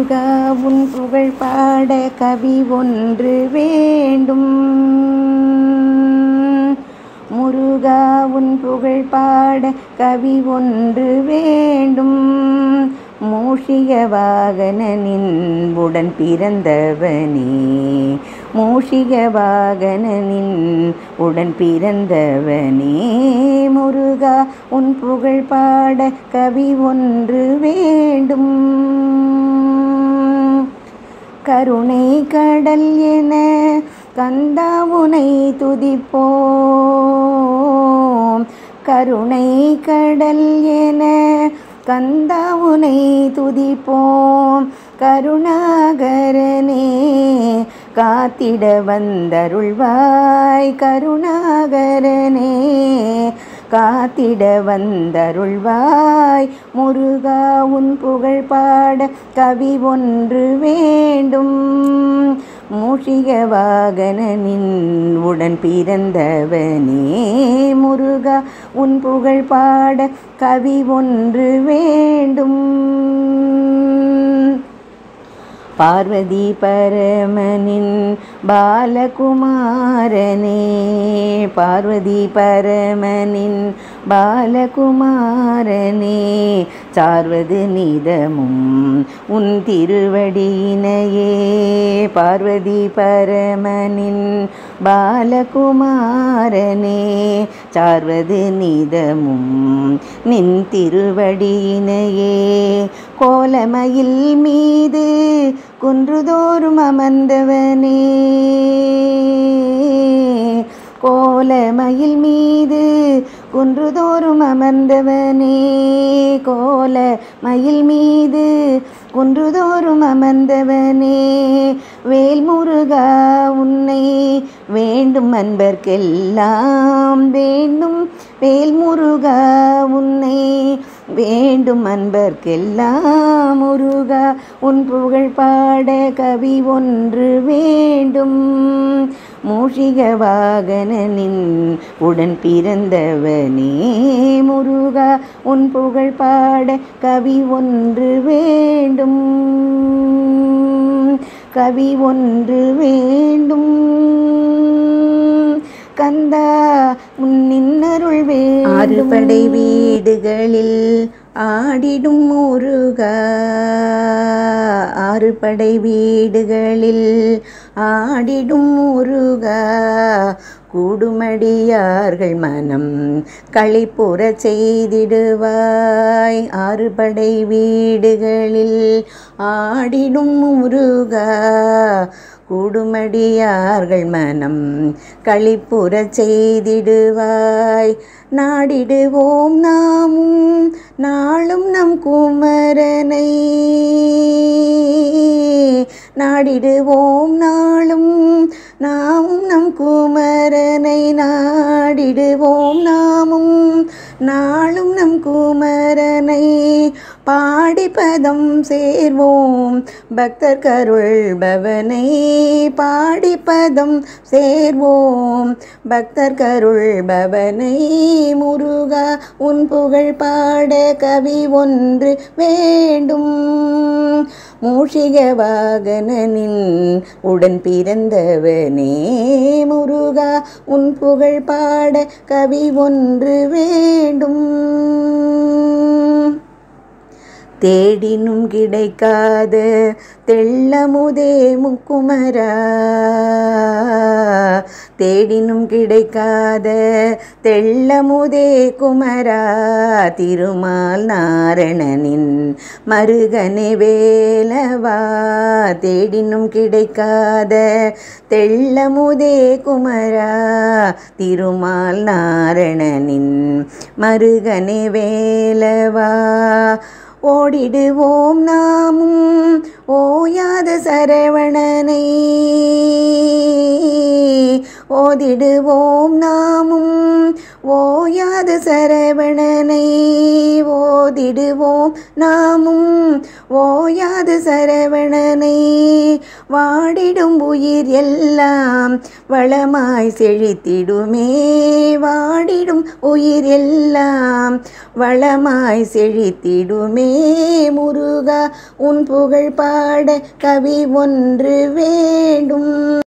முருகா உன் புகழ் பாட கவி ஒன்று வேண்டும் முருகா உன் புகழ் பாட கவி ஒன்று வேண்டும் மூஷிக வாகனனின் உடன் பிறந்தவனே மூஷிக வாகனனின் உடன் பிறந்தவனே முருகா உன் புகழ் பாட கவி ஒன்று வேண்டும் கருணை கடல் என கந்தா உனை துதிப்போம் கருணை கடல் என கந்தா உனை துதிப்போம் கருணாகரனே காத்திட வந்தருள்வாய் கருணாகரனே காத்திட வந்தருள்வாய் முருகா உன் புகழ் பாட கவி ஒன்று வேண்டும் மூஷிக வாகனனின் உடன் பிறந்தவனே முருகா உன் புகழ் பாட கவி ஒன்று வேண்டும் பார்வதி பரமனின் பாலகுமாரனே பார்வதி பரமனின் பாலகுமாரனே சார்வது நிதமும் உன் திருவடியினையே பார்வதி பரமனின் பாலகுமாரனே சார்வது நிதமும் நின் திருவடியினையே கோலமயில் மீது குன்றுதோறும் அமர்ந்தவனே கோலமயில் மீது குன்றுதோறும் அமர்ந்தவனே கோல மயில் மீது குன்றுதோறும் அமர்ந்தவனே வேல்முருகா உன்னை வேண்டும் அன்பர்க்கெல்லாம் வேண்டும் வேல்முருகா உன்னை வேண்டும் அன்பர்க்கெல்லாம் முருகா உன் புகழ் பாட கவி ஒன்று வேண்டும் மூஷிக வாகனனின் உடன் பிறந்தவனே முருகா உன் புகழ் பாட கவி ஒன்று வேண்டும் கவி ஒன்று வேண்டும் கந்தா உன்னின்னருள் ஆறுபடை வீடுகளில் ஆடிடும் முருகா ஆறுபடை வீடுகளில் ஆடிடும் முருகா கூடுமடியார்கள் மனம் களிப்புற செய்திடுவாய் ஆறுபடை வீடுகளில் ஆடிடும் முருகா கூடுமடியார்கள் மனம் களிப்புற செய்திடுவாய் நாடிடுவோம் நாமும் நாளும் நம் குமரனை நாடிடுவோம் நாளும் நாமும் நம் குமரனை நாடிடுவோம் நாமும் நாளும் நம் குமரனை பாடிப்பதம் சேர்வோம் பக்தர் கருள் பவனை பாடிப்பதம் சேர்வோம் பக்தர் கருள் பவனை முருகா உன் புகழ் பாட கவி ஒன்று வேண்டும் மூஷிக வாகனனின் உடன் பிறந்தவனே முருகா உன் புகழ் பாட கவி ஒன்று வேண்டும் தேடினும் கிடைக்காத தெள்ளமுதே முக்குமரா தேடினும் கிடைக்காத தெள்ளமுதே குமரா திருமால் நாரணனின் மருகனே வேலவா தேடினும் கிடைக்காத தெள்ளமுதே குமரா திருமால் நாரணனின் மருகனே வேலவா ஓடிடுவோம் நாமும் ஓயாத சரவணனை ஓதிடுவோம் நாமும் ஓயாத சரவணனை ஓதிடுவோம் நாமும் ஓயாத சரவணனை வாடிடும் உயிர் எல்லாம் வளமாய் செழித்திடுமே வாடிடும் உயிர் எல்லாம் வளமாய் செழித்திடுமே முருகா உன் புகழ் பாட கவி ஒன்று வேண்டும்